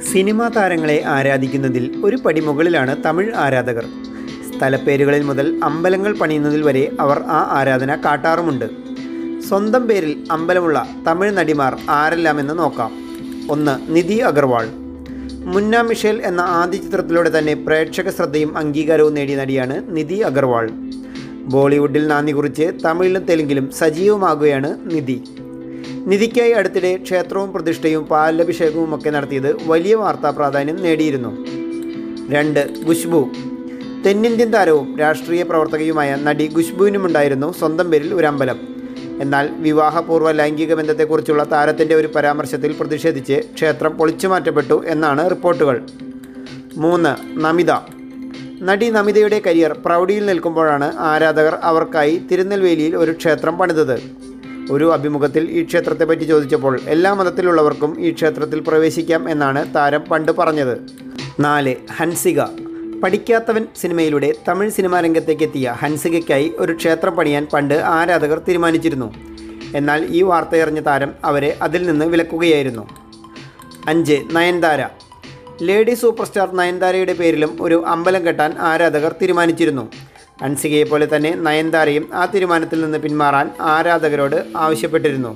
cinema താരങ്ങളെ ആരാധിക്കുന്നതിൽ ഒരു പടി മുകളിലാണ് തമിഴ് ആരാധകർ സ്ഥലപ്പേരുകളിൽ മുതൽ അമ്പലങ്ങൾ പണിയുന്നതിൽ വരെ അവർ ആ ആരാധന കാട്ടാറുമുണ്ട് സ്വന്തം പേരിൽ അമ്പലമുള്ള തമിഴ് നടിമാർ ആരെല്ലാമെന്ന് നോക്കാം ഒന്ന് നിധി അഗർവാൾ മുന്ന മിഷേൽ എന്ന ആദ്യ ചിത്രത്തിലൂടെ തന്നെ പ്രേക്ഷക ശ്രദ്ധയും അംഗീകാരവും നേടിയ നടിയാണ് നിധി അഗർവാൾ ബോളിവുഡിൽ നാന്ദി കുറിച്ച് തമിഴിലും തെലുങ്കിലും സജീവമാകുകയാണ് നിധി നിധിക്കായി അടുത്തിടെ ക്ഷേത്രവും പ്രതിഷ്ഠയും പാലഭിഷേകവും ഒക്കെ നടത്തിയത് വലിയ വാർത്താ പ്രാധാന്യം നേടിയിരുന്നു രണ്ട് ഖുഷ്ബു തെന്നിന്ത്യൻ താരവും രാഷ്ട്രീയ പ്രവർത്തകയുമായ നടി ഖുഷ്ബുവിനുമുണ്ടായിരുന്നു സ്വന്തം പേരിൽ ഒരു അമ്പലം എന്നാൽ വിവാഹപൂർവ്വ ലൈംഗിക ബന്ധത്തെക്കുറിച്ചുള്ള താരത്തിൻ്റെ ഒരു പരാമർശത്തിൽ പ്രതിഷേധിച്ച് ക്ഷേത്രം പൊളിച്ചു മാറ്റപ്പെട്ടു എന്നാണ് റിപ്പോർട്ടുകൾ മൂന്ന് നമിത നടി നമിതയുടെ കരിയർ പ്രൗഢിയിൽ നിൽക്കുമ്പോഴാണ് ആരാധകർ അവർക്കായി തിരുനെൽവേലിയിൽ ഒരു ക്ഷേത്രം പണിതത് ഒരു അഭിമുഖത്തിൽ ഈ ക്ഷേത്രത്തെപ്പറ്റി ചോദിച്ചപ്പോൾ എല്ലാ മതത്തിലുള്ളവർക്കും ഈ ക്ഷേത്രത്തിൽ പ്രവേശിക്കാം എന്നാണ് താരം പണ്ട് പറഞ്ഞത് നാല് ഹൻസിക പഠിക്കാത്തവൻ സിനിമയിലൂടെ തമിഴ് സിനിമാ രംഗത്തേക്ക് എത്തിയ ഹൻസികയ്ക്കായി ഒരു ക്ഷേത്രം പണിയാൻ പണ്ട് ആരാധകർ തീരുമാനിച്ചിരുന്നു എന്നാൽ ഈ വാർത്തയറിഞ്ഞ താരം അവരെ അതിൽ നിന്ന് വിലക്കുകയായിരുന്നു അഞ്ച് നയൻതാര ലേഡി സൂപ്പർ സ്റ്റാർ നയൻതാരയുടെ പേരിലും ഒരു അമ്പലം കെട്ടാൻ ആരാധകർ തീരുമാനിച്ചിരുന്നു അൻസികയെ പോലെ തന്നെ നയൻതാരയും ആ തീരുമാനത്തിൽ നിന്ന് പിന്മാറാൻ ആരാധകരോട് ആവശ്യപ്പെട്ടിരുന്നു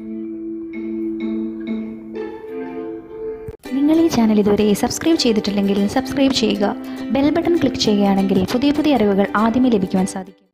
നിങ്ങൾ ഈ ചാനൽ ഇതുവരെ സബ്സ്ക്രൈബ് ചെയ്തിട്ടില്ലെങ്കിൽ സബ്സ്ക്രൈബ് ചെയ്യുക ബെൽ ബട്ടൺ ക്ലിക്ക് ചെയ്യുകയാണെങ്കിൽ പുതിയ പുതിയ അറിവുകൾ ആദ്യമേ ലഭിക്കുവാൻ സാധിക്കും